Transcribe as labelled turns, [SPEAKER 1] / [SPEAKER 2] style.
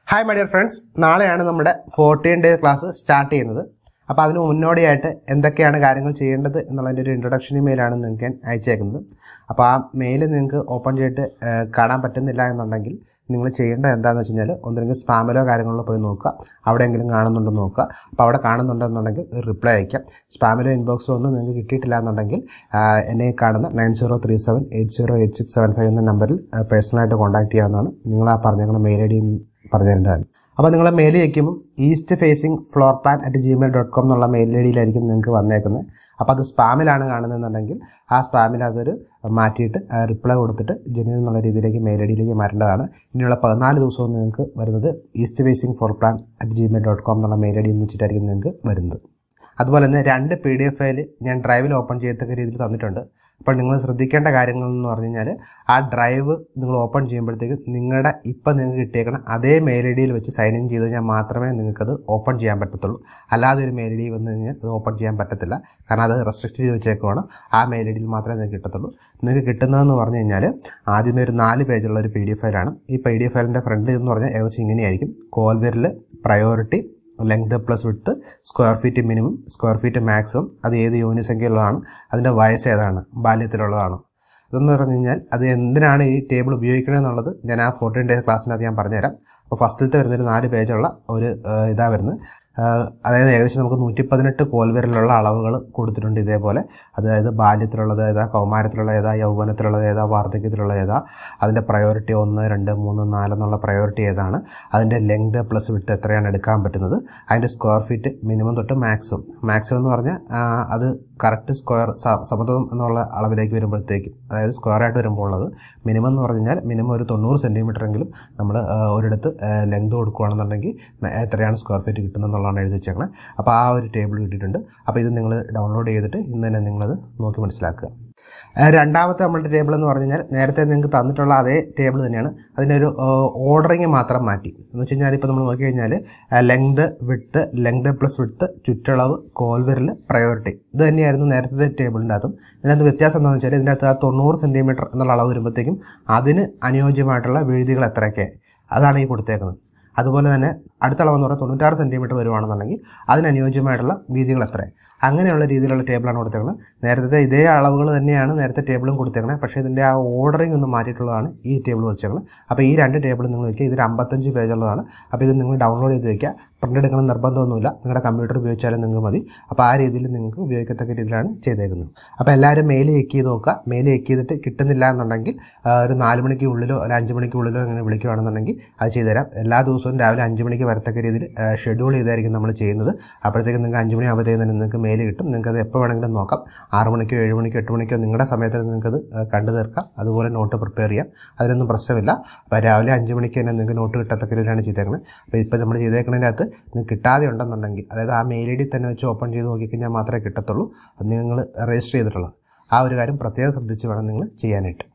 [SPEAKER 1] hi my dear friends നാളെയാണ് നമ്മുടെ fourteen day class start ചെയ്യുന്നത് അപ്പോൾ അതിന് മുന്നോടിയായിട്ട് എന്തൊക്കെയാണ് കാര്യങ്ങൾ ചെയ്യേണ്ടത് എന്നുള്ളതിൻ്റെ ഒരു ഇൻട്രൊഡക്ഷൻ മെയിലാണ് നിങ്ങൾക്ക് ഞാൻ അയച്ചേക്കുന്നത് അപ്പോൾ ആ മെയിൽ നിങ്ങൾക്ക് ഓപ്പൺ ചെയ്തിട്ട് ഏഹ്, കാണാൻ പറ്റുന്നില്ല എന്നുണ്ടെങ്കിൽ നിങ്ങൾ ചെയ്യേണ്ടത് എന്താണെന്ന് വെച്ച് കഴിഞ്ഞാൽ ഒന്നെങ്കിൽ സ്പാമിലോ കാര്യങ്ങളിലോ പോയി നോക്കുക അവിടെയെങ്കിലും കാണുന്നുണ്ടോ എന്ന് നോക്കുക അപ്പോൾ അവിടെ കാണുന്നുണ്ടെന്നുണ്ടെങ്കിൽ ഒരു റിപ്ലൈ അയക്കാം സ്പാമിലോ ഇൻബോക്സിലോ ഒന്നും നിങ്ങൾക്ക് കിട്ടിയിട്ടില്ല എന്നുണ്ടെങ്കിൽ ആ, എന്നെ കാണുന്ന nine zero three seven eight zero eight six seven five എന്ന നമ്പറിൽ പേഴ്സണലായിട്ട് കോൺടാക്ട് ചെയ്യാവുന്നതാണ് നിങ്ങൾ ആ പറഞ്ഞ മെയിൽ ഐ ഡി പറഞ്ഞു തരേണ്ടതാണ് അപ്പോൾ നിങ്ങൾ മെയിൽ അയക്കുമ്പോൾ east facing floor plan at gmail dot com എന്നുള്ള മെയിൽ ഐ ഡിയിലായിരിക്കും നിങ്ങൾക്ക് വന്നേക്കുന്നത് അപ്പോൾ അത് സ്പാമിലാണ് കാണുന്നതെന്നുണ്ടെങ്കിൽ ആ സ്പാമിൽ അതൊരു മാറ്റിയിട്ട് റിപ്ലൈ കൊടുത്തിട്ട് ജെന്യൂൻ എന്നുള്ള രീതിയിലേക്ക് മെയിൽ ഐ ഡിയിലേക്ക് മാറ്റേണ്ടതാണ് ഇനിയുള്ള പതിനാല് ദിവസവും നിങ്ങൾക്ക് വരുന്നത് east facing floor plan at gmail dot com എന്നുള്ള മെയിൽ ഐ ഡി എന്ന് വെച്ചിട്ടായിരിക്കും നിങ്ങൾക്ക് വരുന്നത് അതുപോലെ തന്നെ രണ്ട് പി ഡി എഫ് ഫയൽ ഞാൻ ഡ്രൈവിൽ ഓപ്പൺ ചെയ്യത്തക്ക രീതിയിൽ തന്നിട്ടുണ്ട് അപ്പോൾ നിങ്ങൾ ശ്രദ്ധിക്കേണ്ട കാര്യങ്ങൾ എന്ന് പറഞ്ഞു കഴിഞ്ഞാൽ ആ ഡ്രൈവ് നിങ്ങൾ ഓപ്പൺ ചെയ്യുമ്പോഴത്തേക്ക് നിങ്ങളുടെ ഇപ്പം നിങ്ങൾക്ക് കിട്ടിയേക്കണ അതേ മെയിൽ ഐ ഡിയിൽ വെച്ച് സൈൻ ഇൻ ചെയ്ത് കഴിഞ്ഞാൽ മാത്രമേ നിങ്ങൾക്കത് ഓപ്പൺ ചെയ്യാൻ പറ്റത്തുള്ളൂ അല്ലാതെ ഒരു മെയിൽ ഐ ഡി വന്നു കഴിഞ്ഞാൽ അത് ഓപ്പൺ ചെയ്യാൻ പറ്റത്തില്ല കാരണം അത് റെസ്ട്രിക്റ്റ് ചെയ്ത് വെച്ചേക്കുവാണ് ആ മെയിൽ ഐ ഡിയിൽ മാത്രമേ നിങ്ങൾക്ക് കിട്ടത്തുള്ളൂ നിങ്ങൾക്ക് കിട്ടുന്നതെന്ന് പറഞ്ഞു കഴിഞ്ഞാൽ ആദ്യമേ ഒരു നാല് പേജുള്ള ഒരു പി ഡി എഫ് ഫയലാണ് ഈ പി ഡി എഫ് ഫയലിൻ്റെ ഫ്രണ്ട് എന്ന് പറഞ്ഞാൽ ഏകദേശം ഇങ്ങനെയായിരിക്കും കോൾവെറിൽ priority length plus width square feet minimum square feet maximum അത് ഏത് യൂണിസംഖ്യയുള്ളതാണ് അതിൻ്റെ വയസ്സ് ഏതാണ് ബാല്യത്തിലുള്ളതാണ് ഇതെന്ന് പറഞ്ഞു കഴിഞ്ഞാൽ അത് എന്തിനാണ് ഈ ടേബിൾ ഉപയോഗിക്കുന്നത് എന്നുള്ളത് ഞാൻ ആ ഫോർട്ടീൻ ഡേയ്സ് ക്ലാസ്സിനകത്ത് ഞാൻ പറഞ്ഞുതരാം അപ്പോൾ ഫസ്റ്റിലത്തെ വരുന്നൊരു നാല് പേജുള്ള ഒരു ഏഹ്, ഇതാ വരുന്നത് ഏഹ്, അതായത് ഏകദേശം നമുക്ക് നൂറ്റി പതിനെട്ട് കോൽവരലുള്ള അളവുകൾ കൊടുത്തിട്ടുണ്ട് ഇതേപോലെ അതായത് ബാല്യത്തിലുള്ളത് ഏതാ കൗമാരത്തിലുള്ള ഏതാ യൗവനത്തിലുള്ളത് ഏതാ വാർദ്ധക്യത്തിലുള്ള ഏതാ അതിൻ്റെ പ്രയോറിറ്റി ഒന്ന് രണ്ട് മൂന്ന് നാല് എന്നുള്ള പ്രയോറിറ്റി ഏതാണ് അതിൻ്റെ ലെങ്ത് പ്ലസ് വിട്ട് എത്രയാണ് എടുക്കാൻ പറ്റുന്നത് അതിൻ്റെ സ്ക്വയർ ഫീറ്റ് മിനിമം തൊട്ട് മാക്സിമം മാക്സിമം എന്ന് പറഞ്ഞാൽ ആ, അത് കറക്റ്റ് സ്ക്വയർ സമത്വം എന്നുള്ള അളവിലേക്ക് വരുമ്പോഴത്തേക്കും അതായത് സ്ക്വയർ ആയിട്ട് വരുമ്പോൾ ഉള്ളത് മിനിമം എന്ന് പറഞ്ഞു കഴിഞ്ഞാൽ മിനിമം ഒരു തൊണ്ണൂറ് സെൻറ്റിമീറ്റർ എങ്കിലും നമ്മൾ ഒരിടത്ത് ലെങ്ത് കൊടുക്കുകയാണെന്നുണ്ടെങ്കിൽ എത്രയാണ് സ്ക്വയർ ഫീറ്റ് കിട്ടുന്നത് എന്നുള്ളതാണ് എഴുതി വെച്ചേക്കണത് അപ്പോൾ ആ ഒരു ടേബിൾ കിട്ടിയിട്ടുണ്ട് അപ്പോൾ ഇത് നിങ്ങൾ ഡൗൺലോഡ് ചെയ്തിട്ട് ഇന്ന് തന്നെ നിങ്ങളത് നോക്കി മനസ്സിലാക്കുക ഏഹ് രണ്ടാമത്തെ നമ്മളുടെ ടേബിൾ എന്ന് പറഞ്ഞു കഴിഞ്ഞാൽ നേരത്തെ നിങ്ങൾക്ക് തന്നിട്ടുള്ള അതേ ടേബിൾ തന്നെയാണ് അതിൻ്റെ ഒരു ഓർഡറിങ് മാത്രം മാറ്റി എന്ന് വെച്ച് കഴിഞ്ഞാൽ ഇപ്പോൾ നമ്മൾ നോക്കി കഴിഞ്ഞാൽ ലെങ്ത് വിട്ട് ലെങ്ത് പ്ലസ് വിട്ട് ചുറ്റളവ് കോൽവരിൽ പ്രയോറിറ്റി ഇത് തന്നെയായിരുന്നു നേരത്തെ ടേബിളിൻ്റെ അകത്തും ഇതിനകത്ത് വ്യത്യാസം എന്താണെന്ന് വെച്ചാൽ ഇതിൻ്റെ അകത്ത് ആ തൊണ്ണൂറ് സെൻറ്റിമീറ്റർ എന്നുള്ള അളവ് വരുമ്പോഴത്തേക്കും അതിന് അനുയോജ്യമായിട്ടുള്ള വീഴ്തികൾ എത്രയൊക്കെ അതാണ് ഈ കൊടുത്തേക്കുന്നത് അതുപോലെ തന്നെ അടുത്ത അളവെന്ന് പറഞ്ഞാൽ തൊണ്ണൂറ്റാറ് സെൻറ്റിമീറ്റർ വരുവാണെന്നുണ്ടെങ്കിൽ അതിനനുയോജ്യമായിട്ടുള്ള വീതികൾ എത്ര അങ്ങനെയുള്ള രീതിയിലുള്ള ടേബിളാണ് കൊടുത്തേക്കുന്നത് നേരത്തെ ഇതേ അളവുകൾ തന്നെയാണ് നേരത്തെ ടേബിളും കൊടുത്തേക്കുന്നത് പക്ഷേ ഇതിൻ്റെ ആ ഓർഡറിംഗ് ഒന്ന് മാറ്റിയിട്ടുള്ളതാണ് ഈ ടേബിൾ വെച്ചേക്കുന്നത് അപ്പോൾ ഈ രണ്ട് ടേബിൾ നിങ്ങൾ വയ്ക്കുക ഇതിൽ അമ്പത്തഞ്ച് പേജുള്ളതാണ് അപ്പോൾ ഇത് നിങ്ങൾ ഡൗൺലോഡ് ചെയ്ത് വയ്ക്കുക പ്രിൻ്റ് എടുക്കണം നിർബന്ധമൊന്നുമില്ല നിങ്ങളുടെ കമ്പ്യൂട്ടർ ഉപയോഗിച്ചാലും നിങ്ങൾക്ക് മതി അപ്പോൾ ആ രീതിയിൽ നിങ്ങൾക്ക് ഉപയോഗിക്കത്തക്ക രീതിയിലാണ് ചെയ്തേക്കുന്നത് അപ്പോൾ എല്ലാവരും മെയിൽ ചെക്ക് ചെയ്ത് നോക്കുക മെയിൽ ചെക്ക് ചെയ്തിട്ട് കിട്ടുന്നില്ല എന്നുണ്ടെങ്കിൽ ആ, ഒരു നാല് മണിക്ക് ഉള്ളിലോ ഒരു അഞ്ച് മണിക്ക് ഉള്ളിലോ ഇങ്ങനെ വിളിക്കുകയാണെന്നുണ്ടെങ്കിൽ അത് ചെയ്തുതരാം എല്ലാ ദിവസവും രാവിലെ അഞ്ച് മണിക്ക് വരത്തക്ക രീതിയിൽ ഷെഡ്യൂൾ ചെയ്തായിരിക്കും നമ്മൾ ചെയ്യുന്നത് അപ്പോഴത്തേക്കും നിങ്ങൾക്ക് അഞ്ച് മണി ആകുമ്പോഴത്തേക്കും തന്നെ നിങ്ങൾക്ക് മെയിൽ കിട്ടും നിങ്ങൾക്ക് അത് എപ്പോൾ വേണമെങ്കിലും നോക്കാം ആറ് മണിക്കോ ഏഴ് മണിക്കോ എട്ട് മണിക്കോ നിങ്ങളുടെ സമയത്ത് നിങ്ങൾക്കത് ആ, കണ്ടു തീർക്കാം അതുപോലെ നോട്ട് പ്രിപ്പയർ ചെയ്യാം അതിനൊന്നും പ്രശ്നമില്ല അപ്പോൾ രാവിലെ അഞ്ച് മണിക്ക് തന്നെ നിങ്ങൾക്ക് നോട്ട് കിട്ടത്തക്ക രീതിയിലാണ് ചെയ്തേക്കുന്നത് അപ്പോൾ ഇപ്പോൾ നമ്മൾ ചെയ്തേക്കുന്നതിൻ്റെ അകത്ത് നിങ്ങൾക്ക് കിട്ടാതെ ഉണ്ടെന്നുണ്ടെങ്കിൽ അതായത് ആ മെയിൽ ഐ ഡി തന്നെ വെച്ച് ഓപ്പൺ ചെയ്ത് നോക്കിക്കഴിഞ്ഞാൽ മാത്രമേ കിട്ടത്തുള്ളൂ അത് നിങ്ങൾ രജിസ്റ്റർ ചെയ്തിട്ടുള്ളത് ആ ഒരു കാര്യം പ്രത്യേകം ശ്രദ്ധിച്ച് വേണം നിങ്ങൾ ചെയ്യാനായിട്ട്